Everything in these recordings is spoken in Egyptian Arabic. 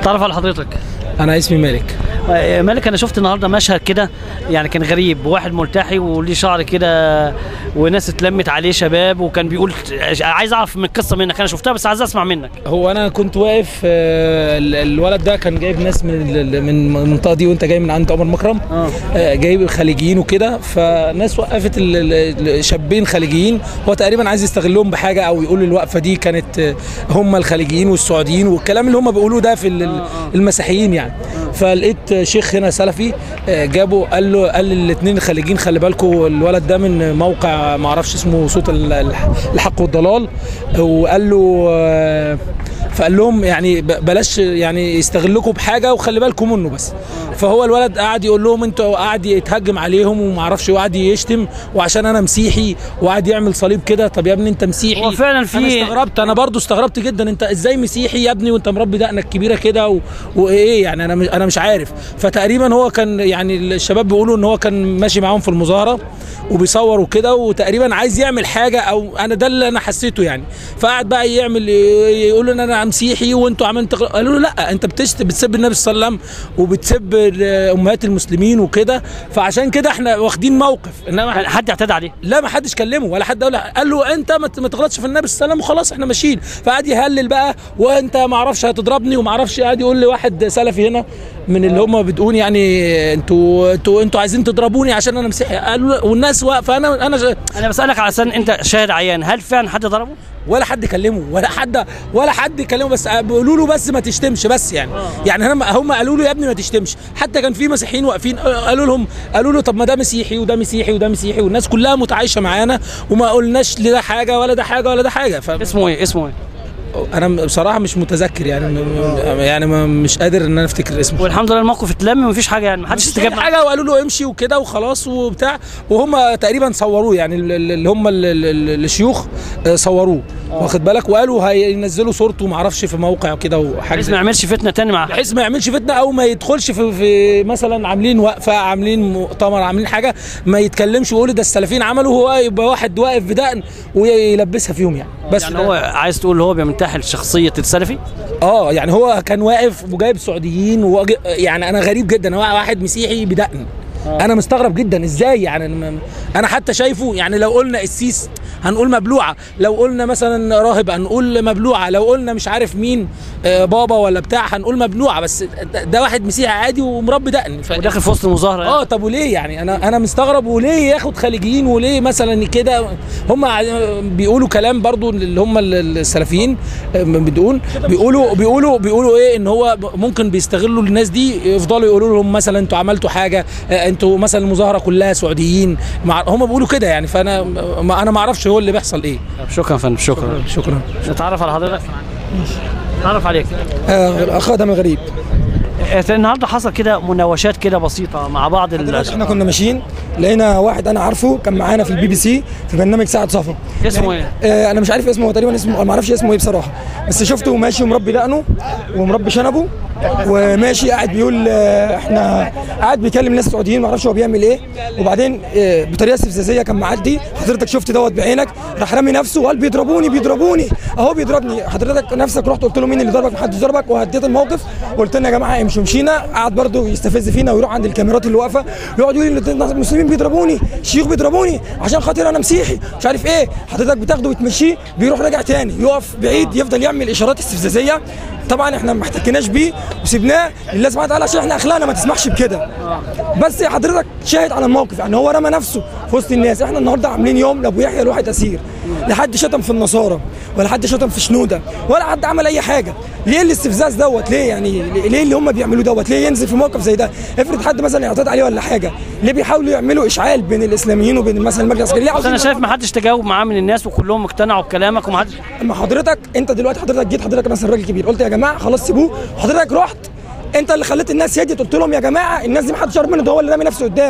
اتعرف على حضرتك انا اسمي مالك آه، مالك انا شفت النهارده مشهد كده يعني كان غريب واحد ملتحي وليه شعر كده وناس اتلمت عليه شباب وكان بيقول عايز اعرف من القصه منك انا شفتها بس عايز اسمع منك هو انا كنت واقف آه، ال- الولد ده كان جايب ناس من ال- من المنطقه دي وانت جاي من عند عمر مكرم اه آه، جايب خليجيين وكده فناس وقفت ال- ال- ال- شابين خليجيين هو تقريبا عايز يستغلهم بحاجه او يقول الوقفه دي كانت آه، هم الخليجيين والسعوديين والكلام اللي هم بيقولوه ده في ال- ال- المسيحيين يعني فلقيت شيخ هنا سلفي آه، جابه قال له قال للاثنين الخليجيين خلي بالكم الولد ده من موقع ما اعرفش اسمه صوت ال- الح- الحق والضلال وقال له آه، فقال لهم يعني ب- بلاش يعني يستغلكم بحاجه وخلي بالكم منه بس فهو الولد قعد يقول لهم انتوا قعد يتهجم عليهم وما اعرفش وقعد يشتم وعشان انا مسيحي وقعد يعمل صليب كده طب يا ابني انت مسيحي هو فعلا في- انا استغربت انا برضو استغربت جدا انت ازاي مسيحي يا ابني وانت مربي دقنك كبيره كده و... وايه يعني انا مش انا مش عارف فتقريبا هو كان يعني الشباب بيقولوا ان هو كان ماشي معاهم في المظاهره وبيصور وكده وتقريبا عايز يعمل حاجه او انا ده اللي انا حسيته يعني فقعد بقى يعمل يقول ان انا مسيحي وانتوا عمالين تغ... قالوا له لا انت بتشت بتسب النبي صلى الله عليه وسلم وبتسب امهات المسلمين وكده فعشان كده احنا واخدين موقف انما حد اعتدى عليه لا ما حدش كلمه ولا حد قال له قال له انت ما ت- ما تغلطش في النبي صلى الله عليه وسلم وخلاص احنا ماشيين فقعد يهلل بقى وانت ما اعرفش هتضربني وما اعرفش قاعد يقول لواحد سلفي هنا من اللي هم بتقول يعني انتوا انتوا انتوا عايزين تضربوني عشان انا مسيحي قالوا له- والناس واقفه انا انا انا بسالك على سن انت شاهد عيان هل فعلا حد ضربه ولا حد كلمه ولا حد ولا حد كلمه بس بيقولوا له بس ما تشتمش بس يعني يعني هم هم قالوا له يا ابني ما تشتمش حتى كان في مسيحيين واقفين قالوا لهم قالوا له طب ما ده مسيحي وده مسيحي وده مسيحي والناس كلها متعايشه معانا وما قلناش لده حاجه ولا ده حاجه ولا ده حاجه ف... اسمه ايه اسمه ايه انا بصراحه مش متذكر يعني م- يعني ما مش قادر ان انا افتكر اسمه والحمد لله الموقف اتلم ومفيش حاجه يعني محدش مفيش استجاب معاه. حاجه وقالوا له امشي وكده وخلاص وبتاع وهم تقريبا صوروه يعني ال- ال- اللي هم ال- ال- ال- الشيوخ آه، صوروه واخد بالك وقالوا هينزلوا صورته ما اعرفش في موقع كده وحاجه بحيث زي ما يعملش فتنه تاني مع حد بحيث ما يعملش فتنه او ما يدخلش في, في مثلا عاملين وقفه عاملين مؤتمر عاملين حاجه ما يتكلمش ويقول ده السلفيين عملوا هو يبقى واحد واقف بدقن ويلبسها فيهم يعني بس يعني ده- هو عايز تقول هو بيمتحن شخصيه السلفي اه يعني هو كان واقف وجايب سعوديين وواج- يعني انا غريب جدا هو واحد مسيحي بدقن انا مستغرب جدا ازاي يعني أنا م- انا حتى شايفه يعني لو قلنا السيس هنقول مبلوعه لو قلنا مثلا راهب هنقول مبلوعه لو قلنا مش عارف مين آه، بابا ولا بتاع هنقول مبلوعه بس ده- ده واحد مسيحي عادي ومربي دقن ف... وداخل في وسط المظاهره يعني. اه طب وليه يعني انا انا مستغرب وليه ياخد خليجيين وليه مثلا كده هم ع- بيقولوا كلام برضو اللي هم ال- السلفيين آه، بتقول بيقولوا بيقولوا بيقولوا ايه ان هو ب- ممكن بيستغلوا الناس دي يفضلوا يقولوا لهم مثلا انتوا عملتوا حاجه آه، انتوا مثلا المظاهره كلها سعوديين مع- هم بيقولوا كده يعني فانا ما انا ما اعرفش هو اللي بيحصل ايه طب شكرا يا فندم شكرا شكرا نتعرف على حضرتك نتعرف عليك اخ ادم الغريب آه، النهارده حصل كده مناوشات كده بسيطه مع بعض ال- احنا كنا ماشيين لقينا واحد انا عارفه كان معانا في البي بي سي في برنامج ساعه صفا اسمه ايه؟ آه انا مش عارف اسمه هو تقريبا اسمه ما اعرفش اسمه ايه بصراحه بس شفته ماشي ومربي دقنه ومربي شنبه وماشي قاعد بيقول آه احنا قاعد بيكلم ناس سعوديين ما اعرفش هو بيعمل ايه وبعدين آه بطريقه استفزازيه كان معدي حضرتك شفت دوت بعينك راح رامي نفسه وقال بيضربوني بيضربوني اهو بيضربني حضرتك نفسك رحت قلت له مين اللي ضربك محدش ضربك وهديت الموقف وقلت لنا يا جماعه امشوا مشينا قعد برده يستفز فينا ويروح عند الكاميرات اللي واقفه يقعد يقول ان المسلمين بيضربوني الشيوخ بيضربوني عشان خاطر انا مسيحي مش عارف ايه حضرتك بتاخده وتمشيه بيروح راجع تاني يقف بعيد يفضل يعمل اشارات استفزازيه طبعا احنا ما احتكناش بيه وسيبناه لله سبحانه وتعالى عشان احنا اخلاقنا ما تسمحش بكده بس حضرتك شاهد على الموقف يعني هو رمى نفسه في وسط الناس احنا النهارده عاملين يوم لابو يحيى الواحد اسير لا حد شتم في النصارى ولا حد شتم في شنوده ولا حد عمل اي حاجه ليه الاستفزاز دوت ليه يعني ليه اللي هم بيعملوه دوت ليه ينزل في موقف زي ده افرض حد مثلا يعتاد عليه ولا حاجه ليه بيحاولوا يعملوا اشعال بين الاسلاميين وبين مثلا المجلس العسكري ليه بس انا عاوزين شايف ما حدش تجاوب معاه من الناس وكلهم اقتنعوا بكلامك وما حدش اما حضرتك انت دلوقتي حضرتك جيت حضرتك مثلا راجل كبير قلت يا جماعه خلاص سيبوه وحضرتك رحت انت اللي خليت الناس هديت قلت لهم يا جماعه الناس دي محدش يعرف منه ده هو اللي رامي نفسه قدامه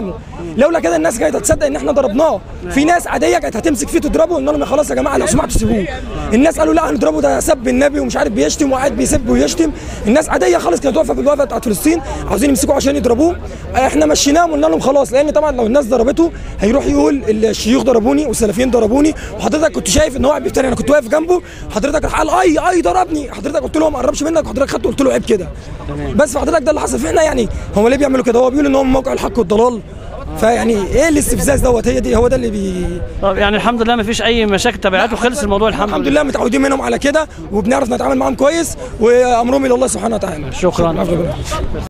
لولا كده الناس كانت هتصدق ان احنا ضربناه في ناس عاديه كانت هتمسك فيه تضربه وقلنا لهم يا خلاص يا جماعه لو سمحتوا سيبوه الناس قالوا لا هنضربه ده سب النبي ومش عارف بيشتم وقاعد بيسب ويشتم الناس عاديه خالص كانت واقفه بالوقفه بتاعت فلسطين عاوزين يمسكوه عشان يضربوه احنا مشيناهم وقلنا لهم خلاص لان طبعا لو الناس ضربته هيروح يقول الشيوخ ضربوني والسلفيين ضربوني وحضرتك كنت شايف ان هو قاعد بيفتري انا كنت واقف جنبه حضرتك راح قال اي اي ضربني حضرتك قلت له ما قربش منك وحضرتك خدته قلت له عيب كده بس فحضرتك ده اللي حصل فاحنا يعني هم ليه بيعملوا كده هو بيقول ان هم موقع الحق والضلال فيعني ايه الاستفزاز دوت هي دي هو ده اللي بي طب يعني الحمد لله ما فيش اي مشاكل تبعات وخلص الموضوع الحمد, الحمد لله متعودين منهم على كده وبنعرف نتعامل معاهم كويس وامرهم الى الله سبحانه وتعالى شكرا شكرا